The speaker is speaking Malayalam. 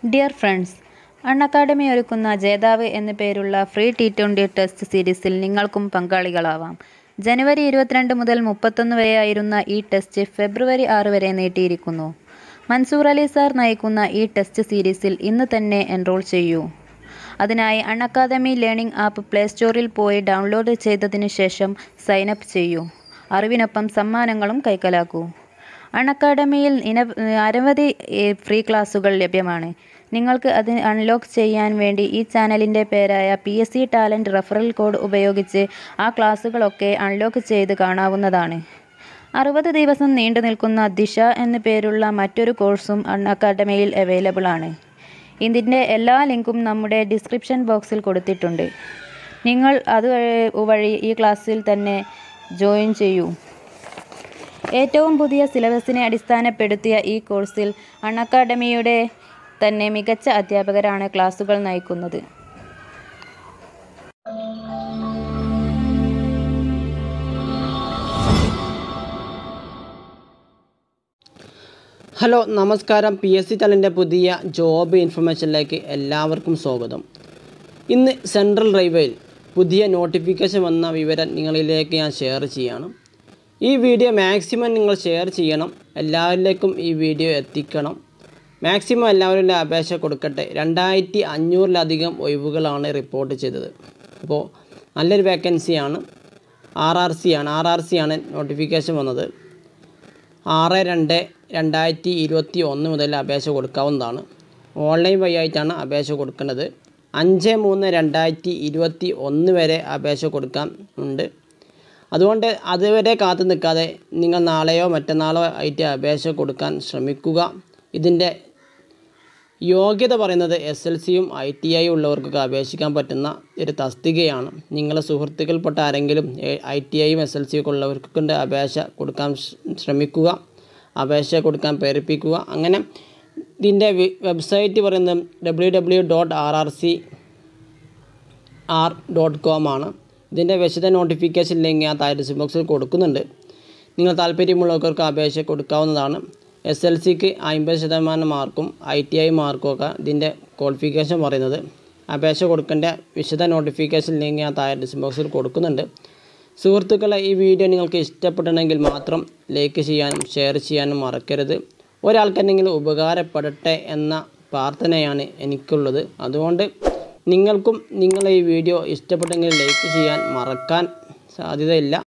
ഡിയർ ഫ്രണ്ട്സ് അൺ അക്കാഡമി ഒരുക്കുന്ന ജേതാവ് എന്നു പേരുള്ള ഫ്രീ ടി ട്വൻ്റി ടെസ്റ്റ് സീരീസിൽ നിങ്ങൾക്കും പങ്കാളികളാവാം ജനുവരി ഇരുപത്തിരണ്ട് മുതൽ മുപ്പത്തൊന്ന് വരെയായിരുന്ന ഈ ടെസ്റ്റ് ഫെബ്രുവരി ആറ് വരെ നീട്ടിയിരിക്കുന്നു മൻസൂർ അലി സാർ നയിക്കുന്ന ഈ ടെസ്റ്റ് സീരീസിൽ ഇന്ന് തന്നെ എൻറോൾ ചെയ്യൂ അതിനായി Unacademy learning app play സ്റ്റോറിൽ പോയി ഡൗൺലോഡ് ചെയ്തതിനു ശേഷം സൈനപ്പ് ചെയ്യൂ അറിവിനൊപ്പം സമ്മാനങ്ങളും കൈക്കലാക്കൂ അൺ അക്കാഡമിയിൽ ഇന അനവധി ഏഹ്, ഫ്രീ ക്ലാസ്സുകൾ ലഭ്യമാണ് നിങ്ങൾക്ക് അത് അൺലോക്ക് ചെയ്യാൻ വേണ്ടി ഈ ചാനലിൻ്റെ പേരായ P S C talent referral code ഉപയോഗിച്ച് ആ ക്ലാസ്സുകളൊക്കെ അൺലോക്ക് ചെയ്ത് കാണാവുന്നതാണ് അറുപത് ദിവസം നീണ്ടു നിൽക്കുന്ന ദിശ എന്നു പേരുള്ള മറ്റൊരു കോഴ്സും അൺ അക്കാഡമിയിൽ അവൈലബിൾ ആണ് ഇതിൻ്റെ എല്ലാ ലിങ്കും നമ്മുടെ ഡിസ്ക്രിപ്ഷൻ ബോക്സിൽ കൊടുത്തിട്ടുണ്ട് നിങ്ങൾ അത് വഴി ഈ ക്ലാസ്സിൽ തന്നെ ജോയിൻ ചെയ്യൂ ഏറ്റവും പുതിയ സിലബസിനെ അടിസ്ഥാനപ്പെടുത്തിയ ഈ കോഴ്സിൽ അൺ അക്കാഡമിയുടെ തന്നെ മികച്ച അധ്യാപകരാണ് ക്ലാസുകൾ നയിക്കുന്നത് ഹലോ നമസ്കാരം പി എസ് സി ടാലൻ്റെ പുതിയ ജോബ് ഇൻഫർമേഷനിലേക്ക് എല്ലാവർക്കും സ്വാഗതം ഇന്ന് സെൻട്രൽ റെയിൽവേയിൽ പുതിയ നോട്ടിഫിക്കേഷൻ വന്ന വിവരം നിങ്ങളിലേക്ക് ഞാൻ ഷെയർ ചെയ്യണം ഈ വീഡിയോ മാക്സിമം നിങ്ങൾ ഷെയർ ചെയ്യണം എല്ലാവരിലേക്കും ഈ വീഡിയോ എത്തിക്കണം മാക്സിമം എല്ലാവരും അപേക്ഷ കൊടുക്കട്ടെ രണ്ടായിരത്തി അഞ്ഞൂറിലധികം ഒഴിവുകളാണ് റിപ്പോർട്ട് ചെയ്തത് അപ്പോൾ നല്ലൊരു വേക്കൻസിയാണ് ആർ ആർ സി ആണ് ആർ ആർ സി ആണ് നോട്ടിഫിക്കേഷൻ വന്നത് ആറ് രണ്ട് രണ്ടായിരത്തി ഇരുപത്തി ഒന്ന് മുതൽ അപേക്ഷ കൊടുക്കാവുന്നതാണ് ഓൺലൈൻ വഴി ആയിട്ടാണ് അപേക്ഷ കൊടുക്കേണ്ടത് അഞ്ച് മൂന്ന് രണ്ടായിരത്തി ഇരുപത്തി ഒന്ന് വരെ അപേക്ഷ കൊടുക്കാൻ ഉണ്ട് അതുകൊണ്ട് അതുവരെ കാത്തു നിൽക്കാതെ നിങ്ങൾ നാളെയോ മറ്റന്നാളോ ആയിട്ട് അപേക്ഷ കൊടുക്കാൻ ശ്രമിക്കുക ഇതിൻ്റെ യോഗ്യത പറയുന്നത് എസ് എൽ സിയും ഐ ടി ഐ ഉള്ളവർക്കൊക്കെ അപേക്ഷിക്കാൻ പറ്റുന്ന ഒരു തസ്തികയാണ് നിങ്ങളുടെ സുഹൃത്തുക്കൾപ്പെട്ട ആരെങ്കിലും ഐ ടി ഐയും എസ് എൽ സിയും ഒക്കെ ഉള്ളവർക്കൊക്കെ അപേക്ഷ കൊടുക്കാൻ ശ്ര- ശ്രമിക്കുക അപേക്ഷ കൊടുക്കാൻ പ്രേരിപ്പിക്കുക അങ്ങനെ ഇതിൻ്റെ വെബ്സൈറ്റ് പറയുന്നത് W W dot R R C R dot com ആണ് ഇതിൻ്റെ വിശദ നോട്ടിഫിക്കേഷൻ ലിങ്ക് ഞാൻ താഴെ ഡിസ്ക്രിപ്ഷൻ ബോക്സിൽ കൊടുക്കുന്നുണ്ട് നിങ്ങൾ താല്പര്യമുള്ളവർക്ക് അപേക്ഷ കൊടുക്കാവുന്നതാണ് എസ് എൽ സിക്ക് അമ്പത് ശതമാനം മാർക്കും ഐ ടി ഐ മാർക്കും ഒക്കെ ഇതിൻ്റെ ക്വാളിഫിക്കേഷൻ പറയുന്നത് അപേക്ഷ കൊടുക്കേണ്ട വിശദ നോട്ടിഫിക്കേഷൻ ലിങ്ക് ഞാൻ താഴെ ഡിസ്ക്രിപ്ഷൻ ബോക്സിൽ കൊടുക്കുന്നുണ്ട് സുഹൃത്തുക്കളെ ഈ വീഡിയോ നിങ്ങൾക്ക് ഇഷ്ടപ്പെടണമെങ്കിൽ മാത്രം ലൈക്ക് ചെയ്യാനും ഷെയർ ചെയ്യാനും മറക്കരുത് ഒരാൾക്കെന്തെങ്കിലും ഉപകാരപ്പെടട്ടെ എന്ന പ്രാർത്ഥനയാണ് എനിക്കുള്ളത് അതുകൊണ്ട് നിങ്ങൾക്കും നിങ്ങളെ ഈ വീഡിയോ ഇഷ്ടപ്പെട്ടെങ്കിൽ ലൈക്ക് ചെയ്യാൻ മറക്കാൻ സാധ്യതയില്ല